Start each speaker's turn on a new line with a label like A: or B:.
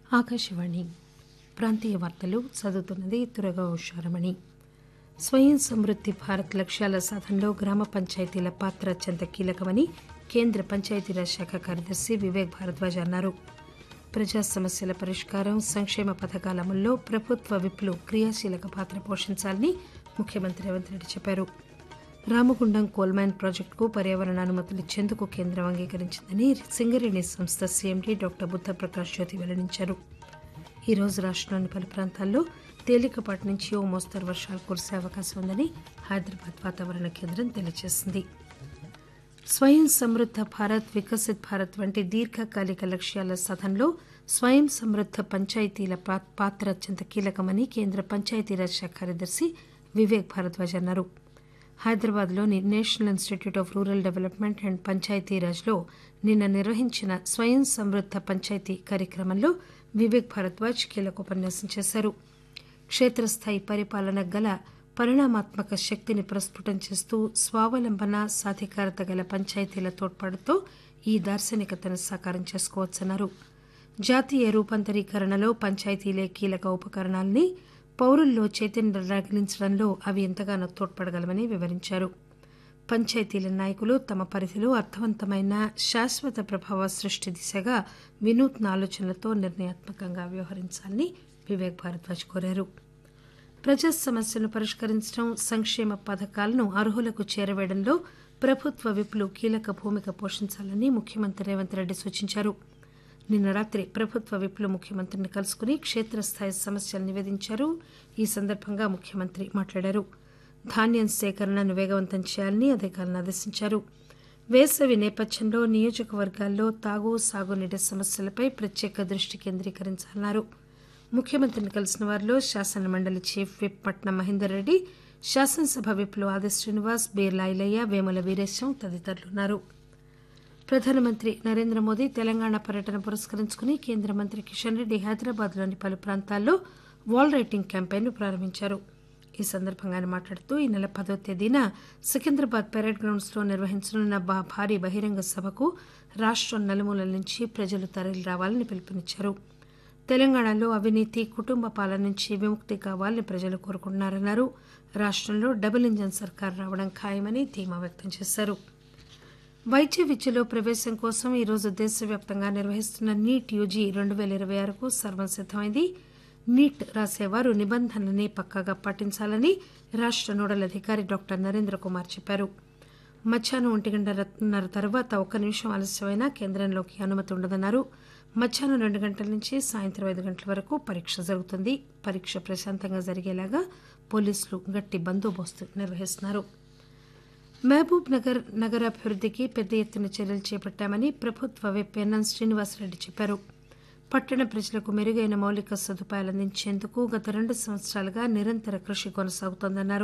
A: ఆకాశవాణి ప్రాంతీయ వార్తలు చదువుతున్నది తురగా ఉషారమణి స్వయం సమృద్ది భారత్ లక్ష్యాల సాధనలో గ్రామ పంచాయతీల పాత్ర అత్యంత కీలకమని కేంద్ర పంచాయతీరాజ్ శాఖ కార్యదర్శి వివేక్ భారద్వాజ్ అన్నారు ప్రజా సమస్యల పరిష్కారం సంక్షేమ పథకాల అమల్లో ప్రభుత్వ విప్లు క్రియాశీలక పాత్ర పోషించాలని ముఖ్యమంత్రి రేవంత్ రెడ్డి చెప్పారు రామగుండం కోల్మైన్ ప్రాజెక్టుకు పర్యావరణ అనుమతులు ఇచ్చేందుకు కేంద్రం అంగీకరించిందని సింగరేణి సంస్థ సీఎండీ డాక్టర్ బుద్ధప్రకాష్ జ్యోతి వెల్లడించారు ఈ రోజు రాష్టంలోని పలు ప్రాంతాల్లో తేలికపాటి నుంచి ఓ మోస్తరు వర్షాలు కురిసే అవకాశం ఉందని హైదరాబాద్ వాతావరణ కేంద్రం తెలియజేసింది స్వయం సమృద్ద భారత్ వికసిత్ భారత్ వంటి దీర్ఘకాలిక లక్ష్యాల సాధనలో స్వయం సమృద్ద పంచాయతీల పా- పాత్ర అత్యంత కీలకమని కేంద్ర పంచాయతీరాజ్ శాఖ కార్యదర్శి వివేక్ భారద్వాజ్ అన్నారు హైదరాబాద్లోని national institute of rural development and పంచాయతీరాజ్లో నిన్న నిర్వహించిన స్వయం సమృద్ద పంచాయతీ కార్యక్రమంలో వివేక్ భారద్వాజ్ కీలక ఉపన్యాసం చేశారు క్షేత్రస్థాయి పరిపాలన గల పరిణామాత్మక శక్తిని ప్రస్ఫుటం చేస్తూ స్వావలంబన సాధికారత గల పంచాయతీల తోడ్పాటుతో ఈ దార్శనికతను సాకారం చేసుకోవచ్చన్నారు జాతీయ రూపాంతరీకరణలో పంచాయతీలే కీలక ఉపకరణాలని పౌరుల్లో చైతన్యం రగిలించడంలో అవి ఎంతగానో తోడ్పడగలమని వివరించారు పంచాయతీల నాయకులు తమ పరిధిలో అర్థవంతమైన శాశ్వత ప్రభావ సృష్టి దిశగా వినూత్న ఆలోచనలతో నిర్ణయాత్మకంగా వ్యవహరించాలని వివేక్ భారద్వాజ్ కోరారు ప్రజా సమస్యలను పరిష్కరించడం సంక్షేమ పథకాలను అర్హులకు చేరవేయడంలో ప్రభుత్వ విప్లు కీలక భూమిక పోషించాలని ముఖ్యమంత్రి రేవంత్ రెడ్డి సూచించారు నిన్న రాత్రి ప్రభుత్వ విప్లు ముఖ్యమంత్రిని కలుసుకుని క్షేత్రస్థాయి సమస్యలు నివేదించారు ఈ సందర్భంగా ముఖ్యమంత్రి మాట్లాడారు ధాన్యం సేకరణను వేగవంతం చేయాలని అధికారులను ఆదేశించారు వేసవి నేపథ్యంలో నియోజకవర్గాల్లో తాగు సాగునీటి సమస్యలపై ప్రత్యేక దృష్టి కేంద్రీకరించాలన్నారు ముఖ్యమంత్రిని కలిసిన వారిలో శాసన మండలి చీఫ్ విప్ పట్నం మహేందర్ రెడ్డి శాసనసభ విప్లు ఆది శ్రీనివాస్ బీర్లా ఐలయ్య వేముల వీరేశం తదితరులున్నారు ప్రధానమంత్రి నరేంద్ర మోదీ తెలంగాణ పర్యటన పురస్కరించుకుని కేంద్ర మంత్రి కిషన్ రెడ్డి హైదరాబాద్లోని పలు ప్రాంతాల్లో వాల్ రైటింగ్ క్యాంపెయిన్ను ప్రారంభించారు ఈ సందర్భంగా ఆయన మాట్లాడుతూ ఈ నెల పదో తేదీన సికింద్రాబాద్ పెరేడ్ గ్రౌండ్స్లో నిర్వహించనున్న బా- భారీ బహిరంగ సభకు రాష్టం నలుమూలల నుంచి ప్రజలు తరలి రావాలని పిలుపునిచ్చారు తెలంగాణలో అవినీతి కుటుంబ పాలన నుంచి విముక్తి కావాలని ప్రజలు కోరుకుంటున్నారన్నారు రాష్టంలో డబుల్ ఇంజన్ సర్కార్ రావడం ఖాయమని ధీమా వ్యక్తం చేశారు వైద్య విద్యలో ప్రవేశం కోసం ఈరోజు దేశవ్యాప్తంగా నిర్వహిస్తున్న నీట్ యూజీ రెండు పేల ఇరవై ఆరుకు సర్వం సిద్దమైంది నీట్ రాసేవారు నిబంధనలని పక్కాగా పాటించాలని రాష్ట నోడల్ అధికారి డాక్టర్ నరేంద్ర కుమార్ చెప్పారు మధ్యాహ్నం ఒంటి గంటన్నర తర్వాత ఒక్క నిమిషం ఆలస్యమైనా కేంద్రంలోకి అనుమతి ఉండదన్నారు మధ్యాహ్నం రెండు గంటల నుంచి సాయంత్రం ఐదు గంటల వరకు పరీక్ష జరుగుతుంది పరీక్ష ప్రశాంతంగా జరిగేలాగా పోలీసులు గట్టి బందోబస్తు నిర్వహిస్తున్నారు మహబూబ్ నగర్ నగరాభివృద్ధికి పెద్ద ఎత్తున చర్యలు చేపట్టామని ప్రభుత్వ విప్ ఎన్ఎం శ్రీనివాసరెడ్డి చెప్పారు పట్టణ ప్రజలకు మెరుగైన మౌలిక సదుపాయాలు అందించేందుకు గత రెండు సంవత్సరాలుగా నిరంతర కృషి కొనసాగుతోందన్నారు